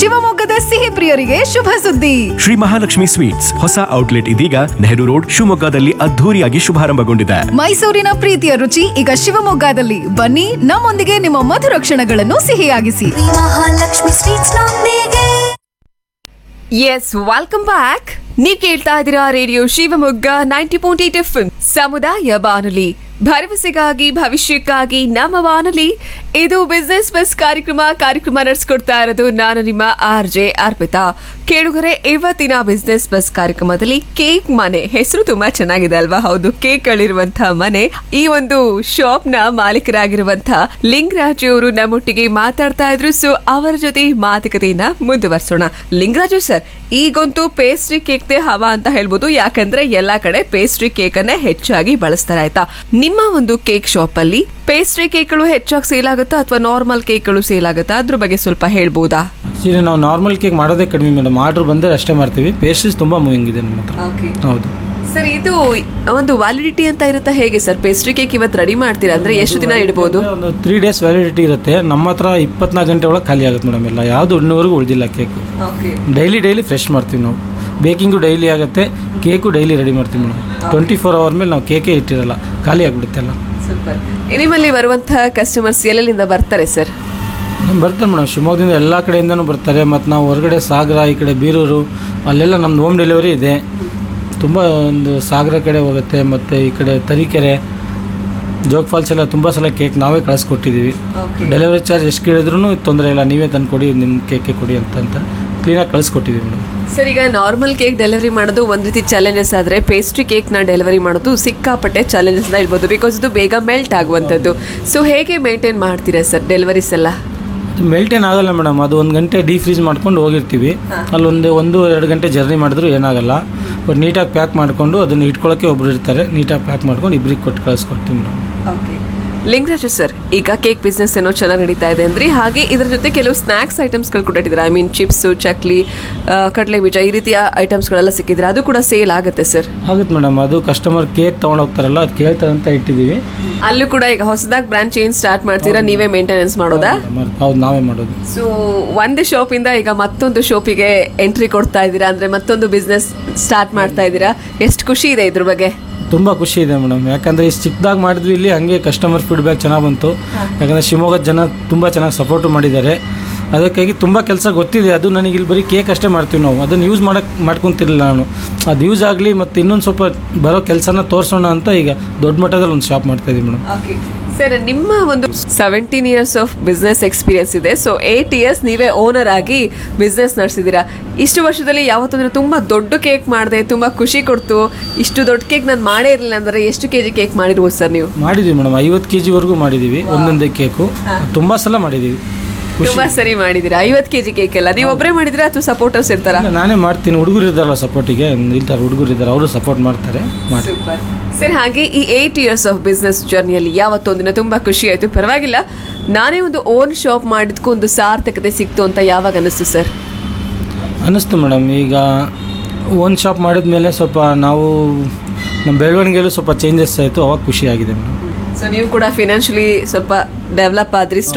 ಶಿವಮೊಗ್ಗದ ಸಿಹಿ ಪ್ರಿಯರಿಗೆ ಶುಭ ಸುದ್ದಿ ಶ್ರೀ ಮಹಾಲಕ್ಷ್ಮಿ ಸ್ವೀಟ್ಸ್ ಹೊಸ ಔಟ್ಲೆಟ್ ಇದೀಗ ನೆಹರು ರೋಡ್ ಶಿವಮೊಗ್ಗದಲ್ಲಿ ಅದ್ಧೂರಿಯಾಗಿ ಶುಭಾರಂಭಗೊಂಡಿದೆ ಮೈಸೂರಿನ ಪ್ರೀತಿಯ ರುಚಿ ಈಗ ಶಿವಮೊಗ್ಗದಲ್ಲಿ ಬನ್ನಿ ನಮ್ಮೊಂದಿಗೆ ನಿಮ್ಮ ಮಧುರ ಕ್ಷಣಗಳನ್ನು ಸಿಹಿಯಾಗಿಸಿ ಮಹಾಲಕ್ಷ್ಮಿ ಸ್ವೀಟ್ಸ್ ನೊಂದಿಗೆ ಎಸ್ ವೆಲ್ಕಮ್ ಬ್ಯಾಕ್ ನೀವ್ ಕೇಳ್ತಾ ಇದ್ದೀರಾ radio Shivamogga ninety point eight F ಸಮುದಾಯ ಬಾನುಲಿ ಭರವಸೆಗಾಗಿ ಭವಿಷ್ಯಕ್ಕಾಗಿ ನಮ್ಮ ಬಾನುಲಿ ಇದು ಬಿಸ್ನೆಸ್ ಬಸ್ ಕಾರ್ಯಕ್ರಮ ಕಾರ್ಯಕ್ರಮ ನಡೆಸ್ಕೊಡ್ತಾ ಇರೋದು ನಾನು ನಿಮ್ಮ ಆರ್ ಜೆ ಅರ್ಪಿತಾ ಕೇಳುಗರೆ ಇವತ್ತಿನ ಬಿಸ್ನೆಸ್ ಬಸ್ ಕಾರ್ಯಕ್ರಮದಲ್ಲಿ ಕೇಕ್ ಮನೆ ಹೆಸರು ತುಂಬಾ ಚೆನ್ನಾಗಿದೆ ಅಲ್ವಾ ಹೌದು ಕೇಕ್ ಗಳಿರುವಂತಹ ಮನೆ ಈ ಒಂದು ಶಾಪ್ ನ ಮಾಲೀಕರಾಗಿರುವಂತಹ ಲಿಂಗರಾಜು ಅವರು ನಮ್ಮೊಟ್ಟಿಗೆ ಮಾತಾಡ್ತಾ ಇದ್ರು ಸೊ ಅವರ ಜೊತೆ ಮಾತುಕತೆಯನ್ನ ಮುಂದುವರಿಸೋಣ ಲಿಂಗರಾಜು ಸರ್ ಈಗಂತೂ ಪೇಸ್ಟ್ರಿ ಕೇಕ್ ದೇ ಹವಾ ಅಂತ ಹೇಳ್ಬೋದು ಯಾಕಂದ್ರೆ ಎಲ್ಲಾ ಕಡೆ ಪೇಸ್ಟ್ರಿ ಕೇಕ್ ಅನ್ನೇ ಹೆಚ್ಚಾಗಿ ಬಳಸ್ತಾರೆ ಆಯ್ತಾ ನಿಮ್ಮ ಒಂದು ಕೇಕ್ ಶಾಪ್ ಅಲ್ಲಿ ಪೇಸ್ಟ್ರಿ ಕೇಕ್ಗಳು ಹೆಚ್ಚಾಗಿ ಸೇಲ್ ಆಗುತ್ತಾ ಅಥವಾ ನಾರ್ಮಲ್ ಕೇಕ್ಗಳು ಸೇಲ್ ಆಗುತ್ತಾ ಅದ್ರ ಬಗ್ಗೆ ಸ್ವಲ್ಪ ಹೇಳ್ಬೋದಾ ಆಕ್ಚುಲಿ ನಾವು ನಾರ್ಮಲ್ ಕೇಕ್ ಮಾಡೋದೇ ಕಡಿಮೆ ಮೇಡಮ್ ಆರ್ಡರ್ ಬಂದರೆ ಅಷ್ಟೇ ಮಾಡ್ತೀವಿ ಪೇಸ್ಟ್ರೀಸ್ ತುಂಬ ಮೂವಿಂಗ್ ಇದೆ ನಮ್ಮ ಹತ್ರ ಹೌದು ಸರ್ ಇದು ಒಂದು ವ್ಯಾಲಿಡಿಟಿ ಅಂತ ಇರುತ್ತಾ ಹೇಗೆ ಸರ್ ಪೇಸ್ಟ್ರಿ ಕೇಕ್ ಇವತ್ತು ರೆಡಿ ಮಾಡ್ತೀರಾ ಅಂದ್ರೆ ಎಷ್ಟು ದಿನ ಇಡ್ಬೋದು ಒಂದು ತ್ರೀ ಡೇಸ್ ವ್ಯಾಲಿಡಿಟಿ ಇರುತ್ತೆ ನಮ್ಮ ಹತ್ರ ಇಪ್ಪತ್ನಾಲ್ಕು ಗಂಟೆ ಒಳಗೆ ಖಾಲಿ ಆಗುತ್ತೆ ಮೇಡಮ್ ಎಲ್ಲ ಯಾವುದು ಇನ್ನೂವರೆಗೂ ಉಳಿದಿಲ್ಲ ಕೇಕ್ ಡೈಲಿ ಡೈಲಿ ಫ್ರೆಶ್ ಮಾಡ್ತೀವಿ ನಾವು ಬೇಕಿಂಗು ಡೈಲಿ ಆಗುತ್ತೆ ಕೇಕು ಡೈಲಿ ರೆಡಿ ಮಾಡ್ತೀವಿ ಮೇಡಮ್ ಟ್ವೆಂಟಿ ಫೋರ್ ಅವರ್ ಮೇಲೆ ನಾವು ಕೇಕೇ ಇಟ್ಟಿರಲ್ಲ ಖಾಲಿ ಆಗಿಬಿಡುತ್ತೆ ಎಲ್ಲ ಸೂಪರ್ ನಿಮ್ಮಲ್ಲಿ ಬರುವಂತಹ ಕಸ್ಟಮರ್ಸ್ ಎಲ್ಲೆಲ್ಲಿಂದ ಬರ್ತಾರೆ ಸರ್ ಬರ್ತಾರೆ ಮೇಡಮ್ ಶಿವಮೊಗ್ಗದಿಂದ ಎಲ್ಲ ಕಡೆಯಿಂದನೂ ಬರ್ತಾರೆ ಮತ್ತು ನಾವು ಹೊರಗಡೆ ಸಾಗರ ಈ ಕಡೆ ಬೀರೂರು ಅಲ್ಲೆಲ್ಲ ನಮ್ದು ಹೋಮ್ ಡೆಲಿವರಿ ಇದೆ ತುಂಬ ಒಂದು ಸಾಗರ ಕಡೆ ಹೋಗುತ್ತೆ ಮತ್ತು ಈ ಕಡೆ ತರೀಕೆರೆ ಜೋಗ್ ಫಾಲ್ಸ್ ಎಲ್ಲ ತುಂಬ ಸಲ ಕೇಕ್ ನಾವೇ ಕಳಿಸ್ಕೊಟ್ಟಿದ್ದೀವಿ ಡೆಲಿವರಿ ಚಾರ್ಜ್ ಎಷ್ಟು ಕೇಳಿದ್ರು ತೊಂದರೆ ಇಲ್ಲ ನೀವೇ ತಂದು ಕೊಡಿ ನಿಮ್ಮ ಕೇಕೆ ಕೊಡಿ ಅಂತ ಅಂತ ಕ್ಲೀನಾಗಿ ಕಳಿಸ್ಕೊಟ್ಟಿದ್ದೀವಿ ಮೇಡಮ್ ಸರ್ ಈಗ ನಾರ್ಮಲ್ ಕೇಕ್ ಡೆಲಿವರಿ ಮಾಡೋದು ಒಂದ್ ರೀತಿ ಚಾಲೆಂಜಸ್ ಆದ್ರೆ ಪೇಸ್ಟ್ರಿ ಕೇಕ್ ನ ಡೆಲಿವರಿ ಮಾಡೋದು ಸಿಕ್ಕಾಪಟ್ಟೆ ಚಾಲೆಂಜಸ್ ನ ಇರ್ಬೋದು ಬಿಕಾಸ್ ಇದು ಬೇಗ ಮೆಲ್ಟ್ ಆಗುವಂಥದ್ದು ಸೊ ಹೇಗೆ ಮೇಂಟೈನ್ ಮಾಡ್ತೀರಾ ಸರ್ ಡೆಲಿವರೀಸ್ ಎಲ್ಲ ಮೆಲ್ಟೇನ್ ಆಗಲ್ಲ ಮೇಡಮ್ ಅದು ಒಂದು ಗಂಟೆ ಡೀ ಫ್ರೀಸ್ ಮಾಡ್ಕೊಂಡು ಹೋಗಿರ್ತೀವಿ ಅಲ್ಲೊಂದು ಒಂದು ಎರಡು ಗಂಟೆ ಜರ್ನಿ ಮಾಡಿದ್ರು ಏನಾಗಲ್ಲ ಬಟ್ ನೀಟಾಗಿ ಪ್ಯಾಕ್ ಮಾಡಿಕೊಂಡು ಅದನ್ನು ಇಟ್ಕೊಳ್ಳೋಕ್ಕೆ ಒಬ್ರು ಇರ್ತಾರೆ ನೀಟಾಗಿ ಪ್ಯಾಕ್ ಮಾಡ್ಕೊಂಡು ಇಬ್ರಿಗೆ ಕೊಟ್ಟು ಕಳಿಸ್ಕೊಡ್ತೀವಿ ಮೇಡಮ್ ಲಿಂಗರಾಜು ಸರ್ ಈಗ ಕೇಕ್ ಬಿಸ್ನೆಸ್ ಏನೋ ಚೆನ್ನಾಗಿ ನಡೀತಾ ಇದೆ ಅಂದ್ರೆ ಹಾಗೆ ಇದ್ರ ಜೊತೆ ಕೆಲವು ಸ್ನಾಕ್ಸ್ ಐಟಮ್ಸ್ಗಳು ಕೂಡ ಇಟ್ಟಿದ್ದಾರೆ ಐ ಮೀನ್ ಚಿಪ್ಸು ಚಕ್ಲಿ ಆ, ಕಡಲೆ ಬೀಜ ಈ ರೀತಿಯ ಐಟಮ್ಸ್ಗಳೆಲ್ಲ ಸಿಕ್ಕಿದ್ರೆ ಅದು ಕೂಡ ಸೇಲ್ ಆಗುತ್ತೆ ಸರ್ ಆಗುತ್ತೆ ಮೇಡಮ್ ಅದು ಕಸ್ಟಮರ್ ಕೇಕ್ ತೊಗೊಂಡು ಹೋಗ್ತಾರಲ್ಲ ಅದು ಕೇಳ್ತಾರೆ ಅಂತ ಇಟ್ಟಿದ್ದೀವಿ ಅಲ್ಲೂ ಕೂಡ ಈಗ ಹೊಸದಾಗಿ ಬ್ರಾಂಚ್ ಚೇಂಜ್ ಸ್ಟಾರ್ಟ್ ಮಾಡ್ತೀರಾ ನೀವೇ ಮೇಂಟೆನೆನ್ಸ್ ಮಾಡೋದಾ ಹೌದು ನಾವೇ ಮಾಡೋದು ಸೊ ಒಂದು ಶಾಪಿಂದ ಈಗ ಮತ್ತೊಂದು ಶಾಪಿಗೆ ಎಂಟ್ರಿ ಕೊಡ್ತಾ ಇದ್ದೀರಾ ಅಂದ್ರೆ ಮತ್ತೊಂದು ಬಿಸ್ನೆಸ್ ಸ್ಟಾರ್ಟ್ ಮಾಡ್ತಾ ಇದ್ದೀರಾ ಎಷ್ಟು ಖುಷಿ ಇದೆ ಇದ್ರ ಬಗ್ಗೆ ತುಂಬ ಖುಷಿ ಇದೆ ಮೇಡಮ್ ಯಾಕಂದರೆ ಇಷ್ಟು ಚಿಕ್ಕದಾಗಿ ಮಾಡಿದ್ವಿ ಇಲ್ಲಿ ಹಂಗೆ ಕಸ್ಟಮರ್ ಫೀಡ್ಬ್ಯಾಕ್ ಚೆನ್ನಾಗಿ ಬಂತು ಯಾಕಂದರೆ ಶಿವಮೊಗ್ಗದ ಜನ ತುಂಬ ಚೆನ್ನಾಗಿ ಸಪೋರ್ಟು ಮಾಡಿದ್ದಾರೆ ಅದಕ್ಕಾಗಿ ತುಂಬ ಕೆಲಸ ಗೊತ್ತಿದೆ ಅದು ನನಗೆ ಇಲ್ಲಿ ಬರೀ ಕೇಕ್ ಅಷ್ಟೇ ಮಾಡ್ತೀವಿ ನಾವು ಅದನ್ನು ಯೂಸ್ ಮಾಡಕ್ಕೆ ಮಾಡ್ಕೊತಿರ್ಲಿಲ್ಲ ನಾನು ಅದು ಯೂಸ್ ಆಗಲಿ ಮತ್ತು ಇನ್ನೊಂದು ಸ್ವಲ್ಪ ಬರೋ ಕೆಲಸನ ತೋರಿಸೋಣ ಅಂತ ಈಗ ದೊಡ್ಡ ಮಟ್ಟದಲ್ಲಿ ಒಂದು ಶಾಪ್ ಮಾಡ್ತಾಯಿದ್ದೀವಿ ಮೇಡಮ್ ಸರ್ ನಿಮ್ಮ ಒಂದು seventeen years of business experience ಇದೆ ಸೊ ಏಟ್ ಇಯರ್ಸ್ ನೀವೇ ಓನರ್ ಆಗಿ ಬಿಸ್ನೆಸ್ ನಡೆಸಿದ್ದೀರಾ ಇಷ್ಟು ವರ್ಷದಲ್ಲಿ ಯಾವತ್ತಂದ್ರೆ ತುಂಬಾ ದೊಡ್ಡ ಕೇಕ್ ಮಾಡಿದೆ ತುಂಬಾ ಖುಷಿ ಕೊಡ್ತು ಇಷ್ಟು ದೊಡ್ಡ ಕೇಕ್ ನಾನು ಮಾಡೇ ಇರಲಿಲ್ಲ ಅಂದ್ರೆ ಎಷ್ಟು ಕೆ ಜಿ ಕೇಕ್ ಮಾಡಿರ್ಬೋದು ಸರ್ ನೀವು ಮಾಡಿದ್ದೀವಿ ಮೇಡಮ್ ಐವತ್ತು ಕೆ ಜಿವರೆಗೂ ಮಾಡಿದ್ದೀವಿ ಒಂದೊಂದೇ ಕೇಕು ತುಂಬ ಸಲ ಮಾಡಿದ್ದೀವಿ ಖುಷಿ ತುಂಬಾ ಸರಿ ಮಾಡಿದ್ದೀರಾ ಐವತ್ತು ಕೆ ಜಿ ಕೇಕ್ ಎಲ್ಲ ನೀವು ಒಬ್ಬರೇ ಮಾಡಿದಿರಾ ಅಥವಾ ಸಪೋರ್ಟರ್ಸ್ ಇರ್ತಾರಾ ಇಲ್ಲ, ನಾನೇ ಮಾಡ್ತೀನಿ ಹುಡುಗರು ಇದ್ದಾರಲ್ಲ ಸಪೋರ್ಟಿಗೆ ಇರ್ತಾರೆ ಹುಡುಗರು ಇದ್ದಾರೆ ಅವರು ಸಪೋರ್ಟ್ ಮಾಡ್ತಾರೆ ಮಾಡಿ ಸರ್ ಹಾಗೆ ಈ ಏಟ್ ಇಯರ್ಸ್ ಆಫ್ ಬಿಸ್ನೆಸ್ ಜರ್ನಿಯಲ್ಲಿ ಯಾವತ್ತೊಂದಿನ ತುಂಬಾ ಖುಷಿ ಆಯ್ತು ಪರವಾಗಿಲ್ಲ ನಾನೇ ಒಂದು ಓನ್ ಶಾಪ್ ಮಾಡಿದ್ಕೂ ಒಂದು ಸಾರ್ಥಕತೆ ಸಿಕ್ತು ಅಂತ ಯಾವಾಗ ಅನಿಸ್ತು ಸರ್ ಅನ್ನಿಸ್ತು ಮೇಡಮ್ ಈಗ ಓನ್ ಶಾಪ್ ಮಾಡಿದ ಮೇಲೆ ಸ್ವಲ್ಪ ನಾವು ನಮ್ಮ ಬೆಳವಣಿಗೆಯಲ್ಲೂ ಸ್ವಲ್ಪ ಚೇಂಜಸ್ ಆಯಿತು ಅವಾಗ ಖುಷಿ ಆಗಿದೆ ಮೇಡಮ್ ಸೊ ನೀವು ಕೂಡ ಫಿನಾನ್ಷಿಯಲಿ ಸ್ವಲ್ಪ ಡೆವಲಪ್ ಆದ್ರಿ